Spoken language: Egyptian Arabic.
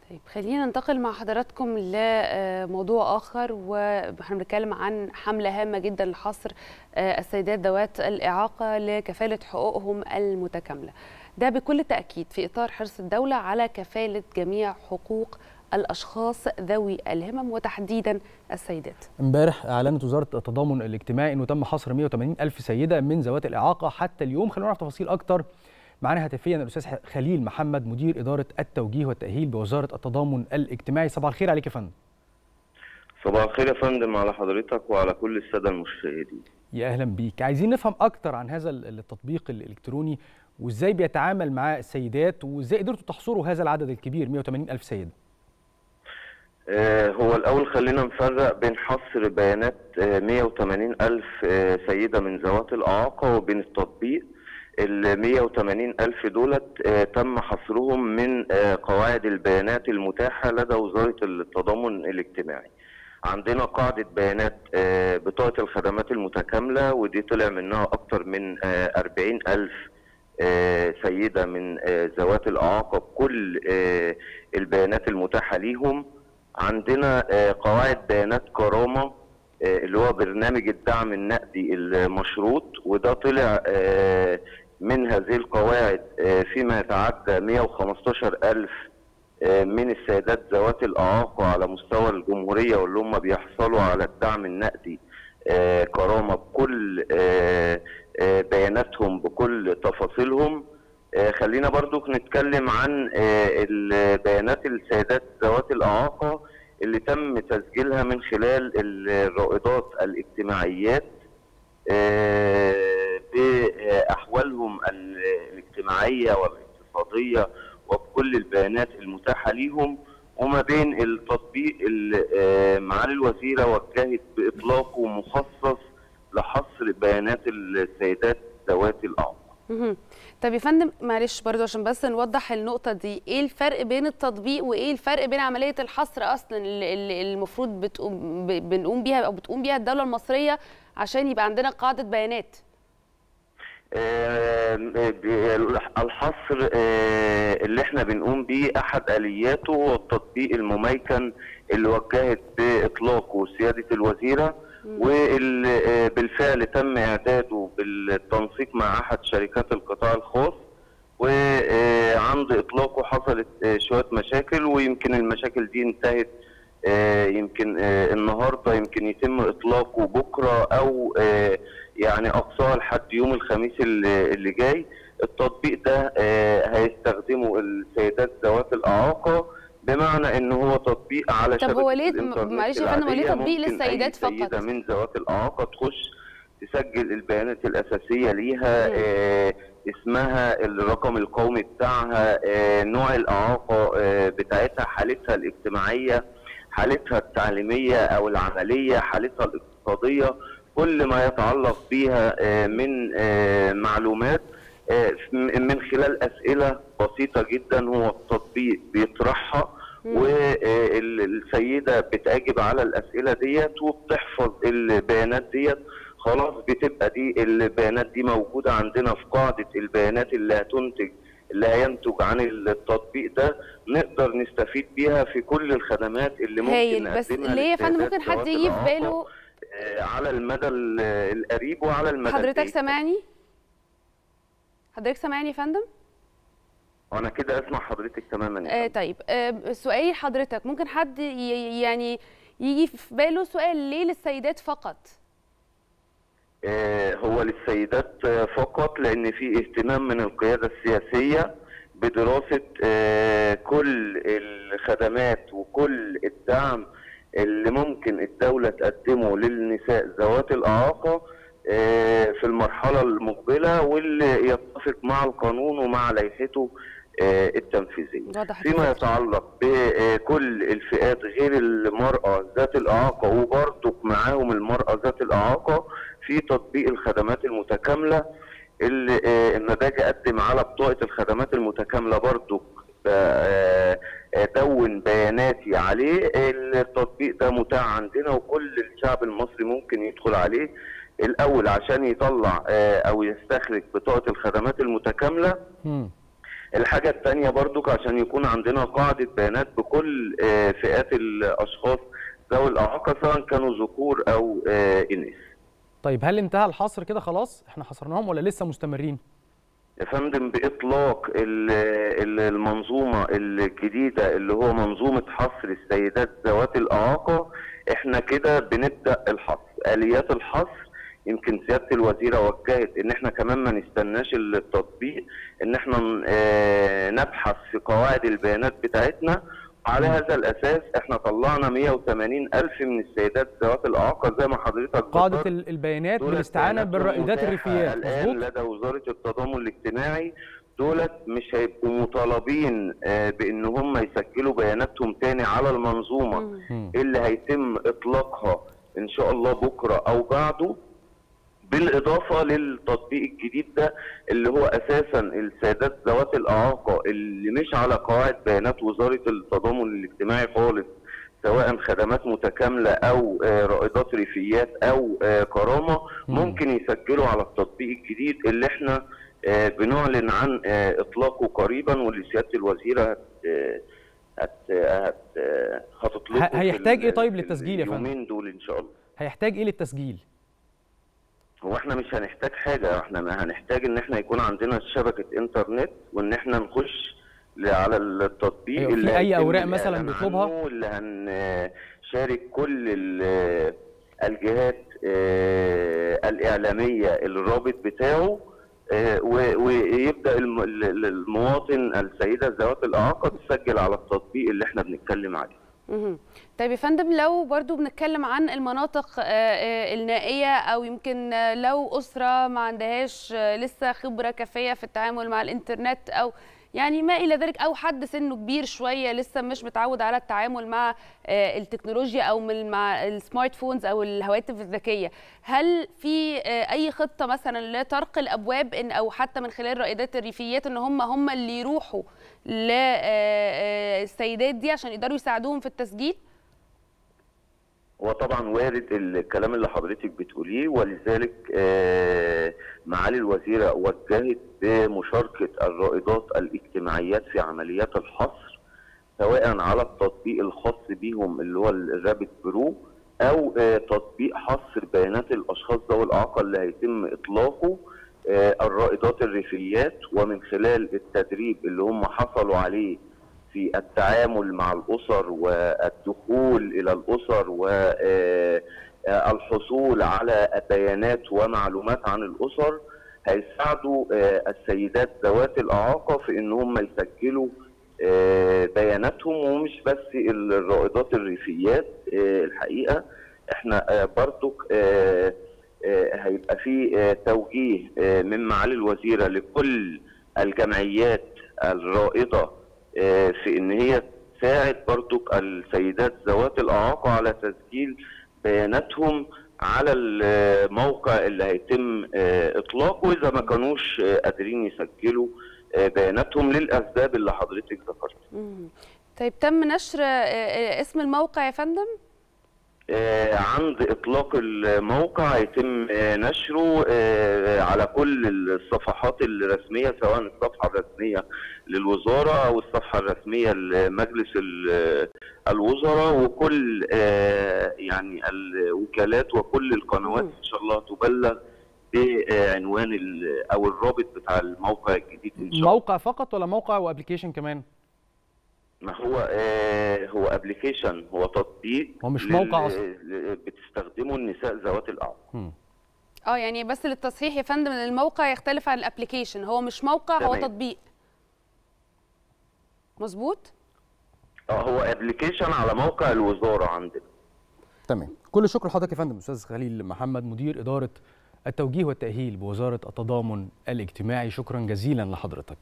طيب خلينا ننتقل مع حضراتكم لموضوع آخر واحنا بنتكلم عن حملة هامة جدا لحصر السيدات ذوات الإعاقة لكفالة حقوقهم المتكاملة ده بكل تأكيد في إطار حرص الدولة على كفالة جميع حقوق الأشخاص ذوي الهمم وتحديدا السيدات امبارح اعلنت وزاره التضامن الاجتماعي انه تم حصر 180 الف سيده من ذوات الاعاقه حتى اليوم خلونا نعرف تفاصيل اكتر معنا هاتفيا الاستاذ خليل محمد مدير اداره التوجيه والتاهيل بوزاره التضامن الاجتماعي صباح الخير عليك يا فندم صباح الخير يا فندم على حضرتك وعلى كل الساده المشاهدين يا اهلا بيك عايزين نفهم اكتر عن هذا التطبيق الالكتروني وازاي بيتعامل مع السيدات وازاي قدرتوا تحصروا هذا العدد الكبير 180 الف سيده هو الأول خلينا نفرق بين حصر بيانات 180 ألف سيدة من ذوات الإعاقة وبين التطبيق ال 180 ألف دولت تم حصرهم من قواعد البيانات المتاحة لدى وزارة التضامن الاجتماعي عندنا قاعدة بيانات بطاقة الخدمات المتكاملة ودي طلع منها أكثر من 40 ألف سيدة من ذوات الإعاقة بكل البيانات المتاحة ليهم عندنا قواعد بيانات كرامة اللي هو برنامج الدعم النقدي المشروط وده طلع من هذه القواعد فيما يتعدى 115 ألف من السيدات ذوات الإعاقة على مستوى الجمهورية واللي هم بيحصلوا على الدعم النقدي كرامة بكل بياناتهم بكل تفاصيلهم خلينا برضو نتكلم عن البيانات السيدات ذوات الإعاقة اللي تم تسجيلها من خلال الرائدات الاجتماعيات بأحوالهم الاجتماعية والاقتصادية وبكل البيانات المتاحة ليهم وما بين التطبيق اللي معالي الوزيرة وجهت بإطلاقه مخصص لحصر بيانات السيدات ذوات الإعاقة. طب يا فندم معلش برضو عشان بس نوضح النقطة دي ايه الفرق بين التطبيق وايه الفرق بين عملية الحصر اصلا اللي المفروض بتقوم بنقوم بيها او بتقوم بيها الدولة المصرية عشان يبقى عندنا قاعدة بيانات الحصر اللي احنا بنقوم بيه احد الياته هو التطبيق المميكن اللي وجهت باطلاقه سياده الوزيره واللي بالفعل تم اعداده بالتنسيق مع احد شركات القطاع الخاص وعند اطلاقه حصلت شويه مشاكل ويمكن المشاكل دي انتهت يمكن النهارده يمكن يتم اطلاقه بكره او يعني اقصاها لحد يوم الخميس اللي جاي التطبيق ده هيستخدمه السيدات ذوات الاعاقه بمعنى ان هو تطبيق على طب هو ليه معلش يا فندم هو ليه تطبيق للسيدات فقط؟ سيده من ذوات الاعاقه تخش تسجل البيانات الاساسيه ليها آه اسمها الرقم القومي بتاعها آه نوع الاعاقه آه بتاعتها حالتها الاجتماعيه حالتها التعليميه او العمليه حالتها الاقتصاديه كل ما يتعلق بيها آه من آه معلومات آه من خلال اسئله بسيطه جدا هو التطبيق بيطرحها والسيده بتجاوب على الاسئله ديت وبتحفظ البيانات ديت خلاص بتبقى دي البيانات دي موجوده عندنا في قاعده البيانات اللي هتنتج اللي هينتج عن التطبيق ده نقدر نستفيد بيها في كل الخدمات اللي ممكن هايل بس ليه يا فندم ممكن حد يجي في باله على المدى القريب وعلى المدى حضرتك سامعني؟ حضرتك سامعني يا فندم؟ انا كده اسمع حضرتك تماما آه طيب آه سؤالي لحضرتك ممكن حد يعني يجي في باله سؤال ليه للسيدات فقط آه هو للسيدات فقط لان في اهتمام من القياده السياسيه بدراسه آه كل الخدمات وكل الدعم اللي ممكن الدوله تقدمه للنساء ذوات الاعاقه في المرحلة المقبلة واللي يتفق مع القانون ومع لائحته التنفيذية فيما يتعلق بكل الفئات غير المرأة ذات الإعاقة وبرضك معاهم المرأة ذات الإعاقة في تطبيق الخدمات المتكاملة اللي لما باجي أقدم على بطاقة الخدمات المتكاملة برضك دون بياناتي عليه التطبيق ده متاح عندنا وكل الشعب المصري ممكن يدخل عليه الاول عشان يطلع او يستخرج بطاقه الخدمات المتكامله الحاجة التانية برضك عشان يكون عندنا قاعدة بيانات بكل آه، فئات الأشخاص ذوي الإعاقة سواء كانوا ذكور أو آه، إناث. طيب هل انتهى الحصر كده خلاص احنا حصرناهم ولا لسه مستمرين يا فندم بإطلاق ال- ال- المنظومة الجديدة اللي هو منظومة حصر السيدات ذوات الإعاقة احنا كده بنبدأ الحصر آليات الحصر يمكن سيادة الوزيرة وجهت ان احنا كمان ما نستناش التطبيق ان احنا ن- آه، نبحث في قواعد البيانات بتاعتنا على هذا الأساس احنا طلعنا 180 ألف من السيدات ذوات الإعاقة زي ما حضرتك قاعده ذكرت. ال- البيانات دولت بالاستعانه بياناتهم بالرائدات متاحة الريفيات الآن مظبوط لدى وزارة التضامن الاجتماعي دولت مش هيبقوا مطالبين آه، بان هم يسجلوا بياناتهم تاني على المنظومه مم. مم. اللي هيتم اطلاقها ان شاء الله بكره او بعده بالاضافه للتطبيق الجديد ده اللي هو اساسا السيدات ذوات الاعاقه اللي مش على قواعد بيانات وزاره التضامن الاجتماعي خالص سواء خدمات متكامله او آه، رائدات ريفيات او آه، كرامه مم. ممكن يسجلوا على التطبيق الجديد اللي احنا آه، بنعلن عن آه، اطلاقه قريبا واللي سياده الوزيره هت آه، هت هت آه، هتطلقه ه- في هيحتاج ال- إيه طيب في للتسجيل يا فندم؟ اليومين دول ان شاء الله هيحتاج ايه للتسجيل هو احنا مش هنحتاج حاجة احنا ما هنحتاج ان احنا يكون عندنا شبكة انترنت وان احنا نخش ل- على التطبيق أيوة، في اللي أي هيتم أوراق مثلاً الإعلان بيطلبها؟ عنه واللي هنشارك كل ال- الجهات اه، الإعلامية الرابط بتاعه اه، و- ويبدأ الم- ال- المواطن السيدة ذوات الإعاقة تسجل على التطبيق اللي احنا بنتكلم عليه مهم. طيب يا فندم لو برضو بنتكلم عن المناطق آه، آه، النائية أو يمكن آه، لو أسرة ما عندهاش آه، لسه خبرة كافية في التعامل مع الإنترنت أو يعني ما إلى ذلك أو حد سنه كبير شوية لسه مش متعود على التعامل مع آه، التكنولوجيا أو من- مع السمارت فونز أو الهواتف الذكية هل في آه، أي خطة مثلا لطرق الأبواب إن أو حتى من خلال رائدات الريفيات إن هم هم اللي يروحوا للسيدات دي عشان يقدروا يساعدوهم في التسجيل؟ هو طبعا وارد الكلام اللي حضرتك بتقوليه ولذلك آه، معالي الوزيرة وجهت بمشاركة الرائدات الاجتماعيات في عمليات الحصر سواء على التطبيق الخاص بيهم اللي هو الرابط برو او آه، تطبيق حصر بيانات الاشخاص ذوي الاعاقه اللي هيتم اطلاقه آه، الرائدات الريفيات ومن خلال التدريب اللي هم حصلوا عليه في التعامل مع الاسر والدخول الى الاسر والحصول على بيانات ومعلومات عن الاسر هيساعدوا آه، السيدات ذوات الاعاقه في ان هم يسجلوا آه، بياناتهم ومش بس الرائدات الريفيات آه، الحقيقه احنا آه، برضك آه، آه، هيبقى في آه، توجيه آه، من معالي الوزيره لكل الجمعيات الرائده آه، في ان هي تساعد برضك السيدات ذوات الاعاقه على تسجيل بياناتهم على الموقع اللي هيتم آه، اطلاقه اذا ما كانوش آه، قادرين يسجلوا آه، بياناتهم للاسباب اللي حضرتك ذكرتها. مم. طيب تم نشر آه، آه، اسم الموقع يا فندم؟ آه، عند اطلاق الموقع هيتم آه، نشره آه، على كل الصفحات الرسميه سواء الصفحه الرسميه للوزاره او الصفحه الرسميه لمجلس ال- الوزراء وكل آه، يعني الوكالات وكل القنوات مم. ان شاء الله تبلغ بعنوان ال- او الرابط بتاع الموقع الجديد ان شاء الله موقع فقط ولا موقع وابلكيشن كمان ما هو آه هو ابلكيشن هو تطبيق هو مش لل- موقع أصلاً. ل- بتستخدمه النساء ذوات الاعاقه مم. اه يعني بس للتصحيح يا فندم ان الموقع يختلف عن الابلكيشن هو مش موقع هو تمام. تطبيق مظبوط اه هو ابلكيشن على موقع الوزاره عندنا تمام كل الشكر لحضرتك يا فندم استاذ خليل محمد مدير اداره التوجيه والتاهيل بوزاره التضامن الاجتماعي شكرا جزيلا لحضرتك